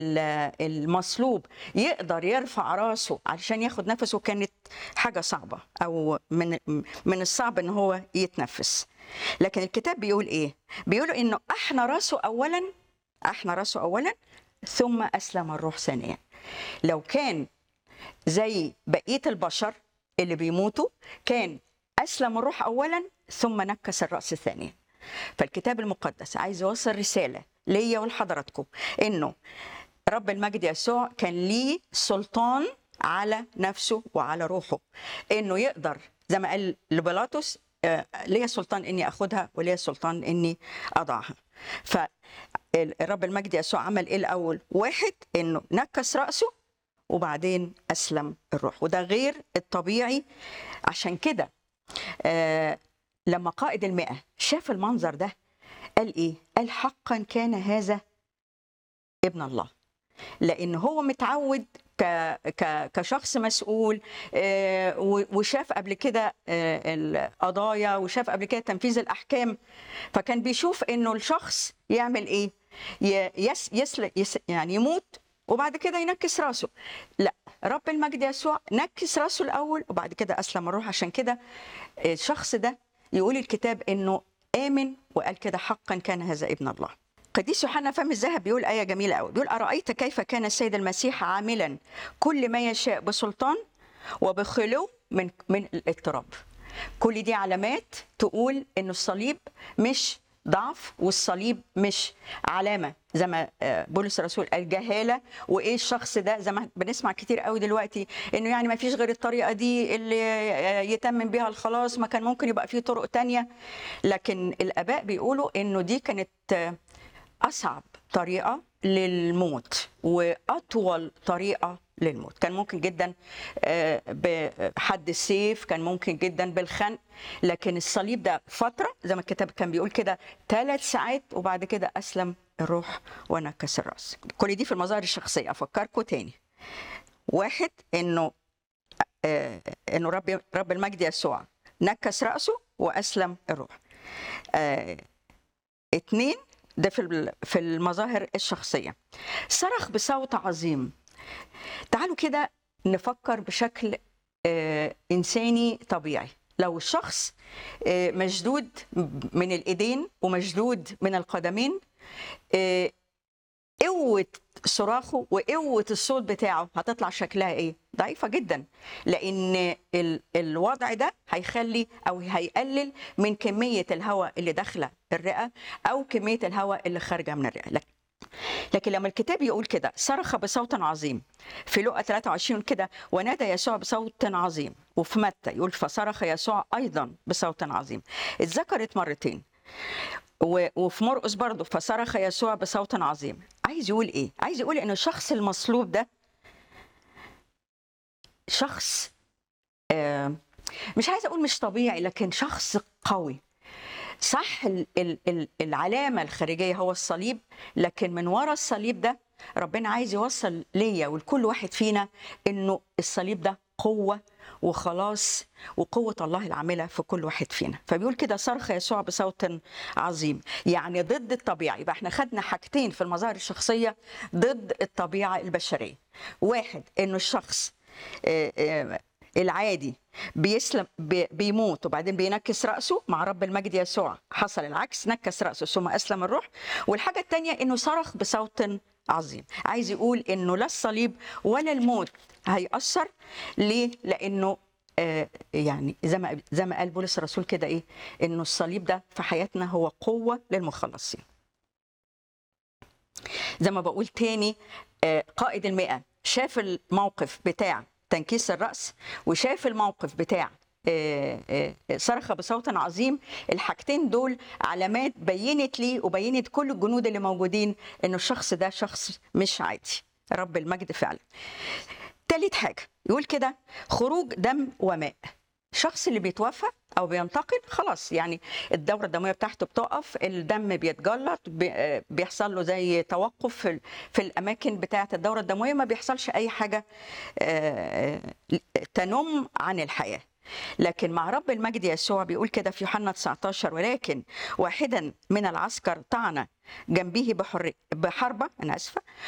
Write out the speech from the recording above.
ال- المصلوب يقدر يرفع راسه علشان ياخد نفسه كانت حاجة صعبة أو من من الصعب إن هو يتنفس لكن الكتاب بيقول إيه؟ بيقول إنه أحنى راسه أولا أحنى راسه أولا ثم أسلم الروح ثانيا لو كان زي بقية البشر اللي بيموتوا كان أسلم الروح أولا ثم نكس الرأس ثانيا فالكتاب المقدس عايز يوصل رسالة ليا ولحضراتكم إنه رب المجد يسوع كان ليه سلطان على نفسه وعلى روحه إنه يقدر زي ما قال لبيلاطس آه، ليا سلطان إني أخدها وليا سلطان إني أضعها فالرب المجد يسوع عمل إيه الأول واحد إنه نكس رأسه وبعدين أسلم الروح وده غير الطبيعي عشان كده آه لما قائد المئة شاف المنظر ده قال إيه؟ قال حقا كان هذا ابن الله لأن هو متعود ك ك كشخص مسؤول آه، و- وشاف قبل كده آه، القضايا وشاف قبل كده تنفيذ الأحكام فكان بيشوف إنه الشخص يعمل إيه؟ ي- يس يسل يس يعني يموت وبعد كده ينكس راسه لا رب المجد يسوع نكس راسه الاول وبعد كده اسلم الروح عشان كده الشخص ده يقول الكتاب انه امن وقال كده حقا كان هذا ابن الله قديس يوحنا فم الذهب بيقول آية جميلة قوي بيقول أرأيت كيف كان السيد المسيح عاملا كل ما يشاء بسلطان وبخلو من من الاضطراب كل دي علامات تقول إنه الصليب مش ضعف والصليب مش علامة زي ما آه، بولس الرسول قال جهالة وإيه الشخص ده زي ما بنسمع كتير قوي دلوقتي إنه يعني ما فيش غير الطريقة دي اللي آه، يتمم بيها الخلاص ما كان ممكن يبقى فيه طرق تانية لكن الآباء بيقولوا إنه دي كانت آه، أصعب طريقة للموت وأطول طريقة للموت كان ممكن جدا آه، بحد السيف كان ممكن جدا بالخنق لكن الصليب ده فترة زي ما الكتاب كان بيقول كده ثلاث ساعات وبعد كده أسلم الروح ونكس الرأس كل دي في المظاهر الشخصية أفكركم تاني واحد إنه آه، إنه رب رب المجد يسوع نكس رأسه وأسلم الروح آه، اتنين ده في ال- في المظاهر الشخصيه صرخ بصوت عظيم تعالوا كده نفكر بشكل آه، انساني طبيعي لو الشخص آه، مشدود من الايدين ومشدود من القدمين آه، قوه صراخه وقوه الصوت بتاعه هتطلع شكلها ايه ضعيفه جدا لان ال- الوضع ده هيخلي او هيقلل من كميه الهواء اللي داخله الرئه او كميه الهواء اللي خارجه من الرئه لكن لكن لما الكتاب يقول كده صرخ بصوت عظيم في لقا 23 كده ونادى يسوع بصوت عظيم وفي متى يقول فصرخ يسوع ايضا بصوت عظيم اتذكرت مرتين و- وفي مرقس برضه فصرخ يسوع بصوت عظيم عايز يقول ايه عايز يقول ان الشخص المصلوب ده شخص آه مش عايز اقول مش طبيعي لكن شخص قوي صح ال- ال- ال- العلامة الخارجية هو الصليب لكن من ورا الصليب ده ربنا عايز يوصل ليا ولكل واحد فينا انه الصليب ده قوة وخلاص وقوة الله العاملة في كل واحد فينا فبيقول كده صرخ يسوع بصوت عظيم يعني ضد الطبيعة يبقى احنا خدنا حاجتين في المظاهر الشخصية ضد الطبيعة البشرية واحد انه الشخص آه، آه، العادي بيسلم بي- بيموت وبعدين بينكس رأسه مع رب المجد يسوع حصل العكس نكس رأسه ثم أسلم الروح والحاجة التانية إنه صرخ بصوت عظيم عايز يقول إنه لا الصليب ولا الموت هيأثر ليه؟ لأنه آه، يعني زي ما زي ما قال بولس الرسول كده ايه انه الصليب ده في حياتنا هو قوه للمخلصين زي ما بقول تاني آه، قائد المئة شاف الموقف بتاع تنكيس الرأس وشاف الموقف بتاع آه، آه، صرخ بصوت عظيم الحاجتين دول علامات بينت لي وبينت كل الجنود اللي موجودين انه الشخص ده شخص مش عادي رب المجد فعلا تالت حاجة يقول كده خروج دم وماء الشخص اللي بيتوفى او بينتقل خلاص يعني الدوره الدمويه بتاعته بتقف الدم بيتجلط بي- آه، بيحصل له زي توقف في ال- في الاماكن بتاعه الدوره الدمويه ما بيحصلش اي حاجه آه، تنم عن الحياه لكن مع رب المجد يسوع بيقول كده في يوحنا 19 ولكن واحدا من العسكر طعن جنبه بحر بحربه انا اسفه